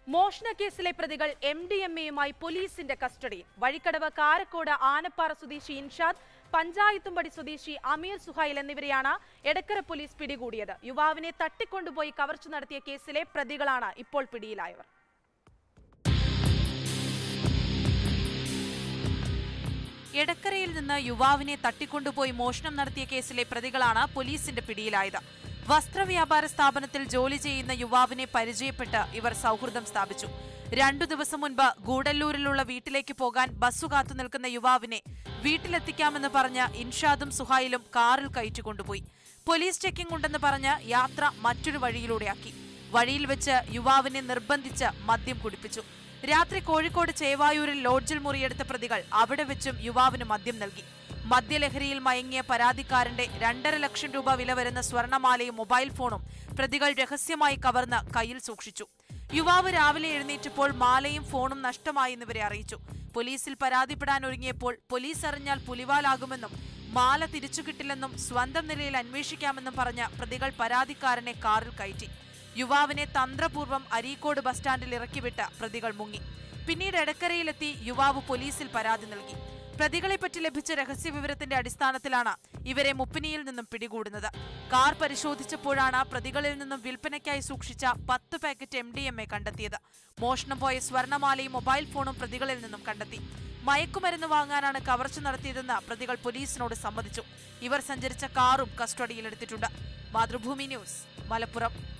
മോഷണക്കേസിലെ പ്രതികൾ M D M എയുമായി പോലീസിന്റെ കസ്റ്റഡിയിൽ വഴിക്കടവ് കാരക്കോട് ആനപ്പാറ സ്വദേശി ഇൻഷാദ് പഞ്ചായത്തുംപടി സ്വദേശി അമീർ സുഹൈൽ എന്നിവരെയാണ് എടക്കര പോലീസ് പിടികൂടിയത് യുവാവിനെ തട്ടിക്കൊണ്ടുപോയി കവർച്ച നടത്തിയ കേസിലെ പ്രതികളാണ് ഇപ്പോൾ പിടിയിലായവർ എടക്കരയിൽ നിന്ന് യുവാവിനെ തട്ടിക്കൊണ്ടുപോയി മോഷണം നടത്തിയ കേസിലെ പ്രതികളാണ് പോലീസിന്റെ പിടിയിലായത് വസ്ത്രവ്യാപാര സ്ഥാപനത്തിൽ ജോലി ചെയ്യുന്ന യുവാവിനെ പരിചയപ്പെട്ട് ഇവർ സൗഹൃദം സ്ഥാപിച്ചു രണ്ടു ദിവസം മുൻപ് ഗൂഡല്ലൂരിലുള്ള വീട്ടിലേക്ക് പോകാൻ ബസ്സു കാത്തു നിൽക്കുന്ന യുവാവിനെ വീട്ടിലെത്തിക്കാമെന്ന് പറഞ്ഞ് ഇൻഷാദും സുഹൈലും കാറിൽ കയറ്റിക്കൊണ്ടുപോയി പോലീസ് ചെക്കിംഗ് ഉണ്ടെന്ന് പറഞ്ഞ് യാത്ര മറ്റൊരു വഴിയിലൂടെയാക്കി വഴിയിൽ വെച്ച് യുവാവിനെ നിർബന്ധിച്ച് മദ്യം കുടിപ്പിച്ചു രാത്രി കോഴിക്കോട് ചേവായൂരിൽ ലോഡ്ജിൽ മുറിയെടുത്ത പ്രതികൾ അവിടെ വെച്ചും യുവാവിന് മദ്യം നൽകി മദ്യലഹരിയിൽ മയങ്ങിയ പരാതിക്കാരന്റെ രണ്ടര ലക്ഷം രൂപ വില വരുന്ന സ്വർണമാലയും മൊബൈൽ ഫോണും പ്രതികൾ രഹസ്യമായി കവർന്ന് കയ്യിൽ സൂക്ഷിച്ചു യുവാവ് രാവിലെ എഴുന്നേറ്റപ്പോൾ മാലയും ഫോണും നഷ്ടമായി എന്നിവരെ അറിയിച്ചു പോലീസിൽ പരാതിപ്പെടാൻ ഒരുങ്ങിയപ്പോൾ പോലീസ് അറിഞ്ഞാൽ പുലിവാലാകുമെന്നും മാല തിരിച്ചു കിട്ടില്ലെന്നും സ്വന്തം നിലയിൽ അന്വേഷിക്കാമെന്നും പറഞ്ഞ പ്രതികൾ പരാതിക്കാരനെ കാറിൽ കയറ്റി യുവാവിനെ തന്ത്രപൂർവ്വം അരീക്കോട് ബസ് സ്റ്റാൻഡിൽ ഇറക്കിവിട്ട് പ്രതികൾ മുങ്ങി പിന്നീട് എടക്കരയിലെത്തി യുവാവ് പോലീസിൽ പരാതി നൽകി പ്രതികളെപ്പറ്റി ലഭിച്ച രഹസ്യവിവരത്തിന്റെ അടിസ്ഥാനത്തിലാണ് ഇവരെ മുപ്പിനിയിൽ നിന്നും പിടികൂടുന്നത് കാർ പരിശോധിച്ചപ്പോഴാണ് പ്രതികളിൽ നിന്നും വിൽപ്പനയ്ക്കായി സൂക്ഷിച്ച പത്ത് packet M D M A കണ്ടെത്തിയത് മോഷണം പോയ സ്വർണമാലയും മൊബൈൽ ഫോണും പ്രതികളിൽ നിന്നും കണ്ടെത്തി മയക്കുമരുന്ന് വാങ്ങാനാണ് കവർച്ച നടത്തിയതെന്ന് പ്രതികൾ പോലീസിനോട് സമ്മതിച്ചു ഇവർ സഞ്ചരിച്ച കാറും കസ്റ്റഡിയിലെടുത്തിട്ടുണ്ട് മാതൃഭൂമി ന്യൂസ് മലപ്പുറം